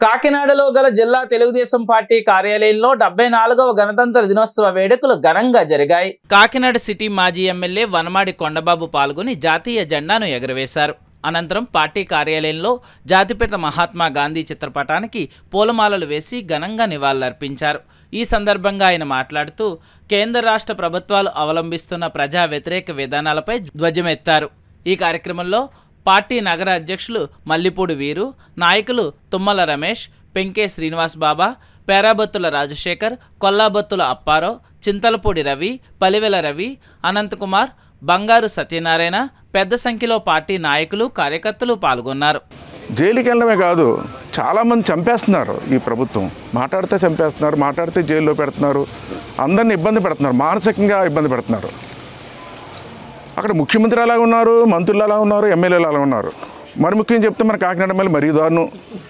కాకినాడలో గల జిల్లా తెలుగుదేశం పార్టీ కార్యాలయంలో డెబ్బై నాలుగవ గణతంత్ర దినోత్సవ వేడుకలు ఘనంగా జరిగాయి కాకినాడ సిటీ మాజీ ఎమ్మెల్యే వనమాడి కొండబాబు పాల్గొని జాతీయ జెండాను ఎగురవేశారు అనంతరం పార్టీ కార్యాలయంలో జాతిపిత మహాత్మా గాంధీ చిత్రపటానికి పూలమాలలు వేసి ఘనంగా నివాళులర్పించారు ఈ సందర్భంగా ఆయన మాట్లాడుతూ కేంద్ర రాష్ట్ర ప్రభుత్వాలు అవలంబిస్తున్న ప్రజా వ్యతిరేక విధానాలపై ధ్వజమెత్తారు ఈ కార్యక్రమంలో పార్టీ నగర అధ్యక్షులు మల్లిపూడి వీరు నాయకులు తుమ్మల రమేష్ పెంకే శ్రీనివాస్ బాబా పేరాబత్తుల రాజశేఖర్ కొల్లాబత్తుల అప్పారావు చింతలపూడి రవి పలివెల రవి అనంతకుమార్ బంగారు సత్యనారాయణ పెద్ద సంఖ్యలో పార్టీ నాయకులు కార్యకర్తలు పాల్గొన్నారు జైలుకి వెళ్ళడమే కాదు చాలామంది చంపేస్తున్నారు ఈ ప్రభుత్వం మాట్లాడితే చంపేస్తున్నారు మాట్లాడితే జైల్లో పెడుతున్నారు అందరిని ఇబ్బంది పెడుతున్నారు మానసికంగా ఇబ్బంది పెడుతున్నారు అక్కడ ముఖ్యమంత్రి ఎలా ఉన్నారు మంత్రులు ఎలా ఉన్నారు ఎమ్మెల్యేలు ఎలా ఉన్నారు మరి ముఖ్యం చెప్తే మన కాకినాడ మళ్ళీ మరీ దారుణం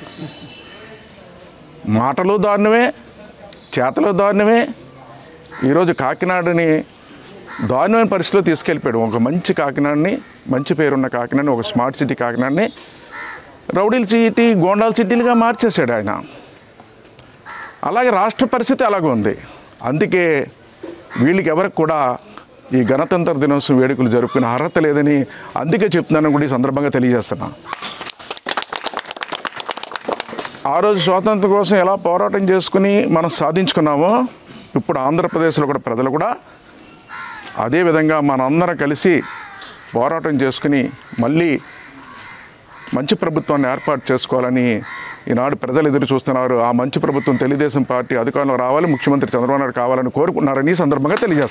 మాటలు దారుణమే చేతలు దారుణమే ఈరోజు కాకినాడని దారుణమైన పరిస్థితిలో తీసుకెళ్ళిపోయాడు ఒక మంచి కాకినాడని మంచి పేరున్న కాకినాడని ఒక స్మార్ట్ సిటీ కాకినాడని రౌడీల సిటీ గోండాల సిటీలుగా మార్చేశాడు ఆయన అలాగే రాష్ట్ర పరిస్థితి అలాగే ఉంది అందుకే వీళ్ళకి ఎవరికి కూడా ఈ గణతంత్ర దినోత్సవం వేడుకలు జరుపుకునే అర్హత లేదని అందుకే చెప్తున్నాను కూడా ఈ సందర్భంగా తెలియజేస్తున్నా ఆ రోజు స్వాతంత్రం కోసం ఎలా పోరాటం చేసుకుని మనం సాధించుకున్నామో ఇప్పుడు ఆంధ్రప్రదేశ్లో కూడా ప్రజలు కూడా అదేవిధంగా మనందరం కలిసి పోరాటం చేసుకుని మళ్ళీ మంచి ప్రభుత్వాన్ని ఏర్పాటు చేసుకోవాలని ఈనాడు ప్రజలు ఎదురు చూస్తున్నారు ఆ మంచి ప్రభుత్వం తెలుగుదేశం పార్టీ అధికారంలో రావాలి ముఖ్యమంత్రి చంద్రబాబు నాయుడు కావాలని కోరుకున్నారని ఈ సందర్భంగా తెలియజేస్తారు